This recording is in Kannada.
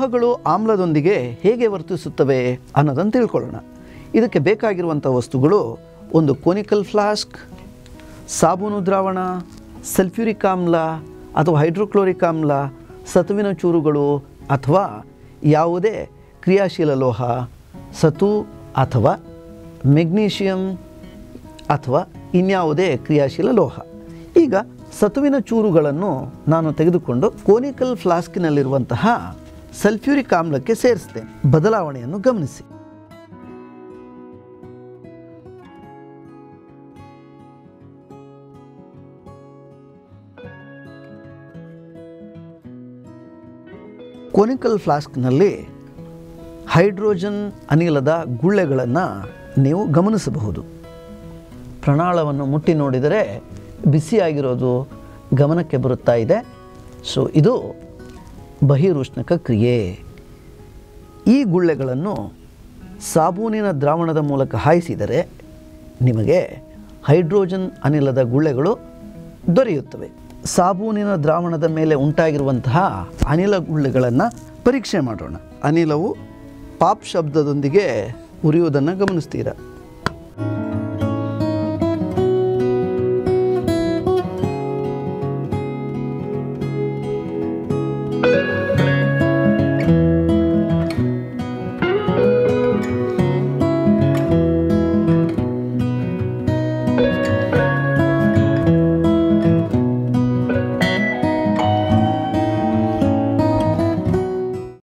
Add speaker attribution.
Speaker 1: ಲೋಹಗಳು ಆಮ್ಲದೊಂದಿಗೆ ಹೇಗೆ ವರ್ತಿಸುತ್ತವೆ ಅನ್ನೋದನ್ನು ತಿಳ್ಕೊಳ್ಳೋಣ ಇದಕ್ಕೆ ಬೇಕಾಗಿರುವಂಥ ವಸ್ತುಗಳು ಒಂದು ಕೋನಿಕಲ್ ಫ್ಲಾಸ್ಕ್ ಸಾಬೂನು ದ್ರಾವಣ ಸಲ್ಫ್ಯೂರಿಕ್ ಆಮ್ಲ ಅಥವಾ ಹೈಡ್ರೋಕ್ಲೋರಿಕ್ ಆಮ್ಲ ಸತುವಿನ ಚೂರುಗಳು ಅಥವಾ ಯಾವುದೇ ಕ್ರಿಯಾಶೀಲ ಲೋಹ ಸತು ಅಥವಾ ಮೆಗ್ನೀಷಿಯಂ ಅಥವಾ ಇನ್ಯಾವುದೇ ಕ್ರಿಯಾಶೀಲ ಲೋಹ ಈಗ ಸತುವಿನ ಚೂರುಗಳನ್ನು ನಾನು ತೆಗೆದುಕೊಂಡು ಕೋನಿಕಲ್ ಫ್ಲಾಸ್ಕಿನಲ್ಲಿರುವಂತಹ ಸಲ್ಫ್ಯೂರಿಕ್ ಆಮ್ಲಕ್ಕೆ ಸೇರಿಸ್ತೇನೆ ಬದಲಾವಣೆಯನ್ನು ಗಮನಿಸಿ ಕೋನಿಕಲ್ ಫ್ಲಾಸ್ಕ್ನಲ್ಲಿ ಹೈಡ್ರೋಜನ್ ಅನಿಲದ ಗುಳ್ಳೆಗಳನ್ನು ನೀವು ಗಮನಿಸಬಹುದು ಪ್ರಣಾಳವನ್ನು ಮುಟ್ಟಿ ನೋಡಿದರೆ ಬಿಸಿಯಾಗಿರೋದು ಗಮನಕ್ಕೆ ಬರುತ್ತಾ ಇದೆ ಸೊ ಇದು ಬಹಿರುಷ್ಣಕ ಕ್ರಿಯೆ ಈ ಗುಳ್ಳೆಗಳನ್ನು ಸಾಬೂನಿನ ದ್ರಾವಣದ ಮೂಲಕ ಹಾಯಿಸಿದರೆ ನಿಮಗೆ ಹೈಡ್ರೋಜನ್ ಅನಿಲದ ಗುಳ್ಳೆಗಳು ದೊರೆಯುತ್ತವೆ ಸಾಬೂನಿನ ದ್ರಾವಣದ ಮೇಲೆ ಉಂಟಾಗಿರುವಂತಹ ಅನಿಲ ಗುಳ್ಳೆಗಳನ್ನು ಪರೀಕ್ಷೆ ಮಾಡೋಣ ಅನಿಲವು ಪಾಪ್ ಶಬ್ದದೊಂದಿಗೆ ಉರಿಯುವುದನ್ನು ಗಮನಿಸ್ತೀರ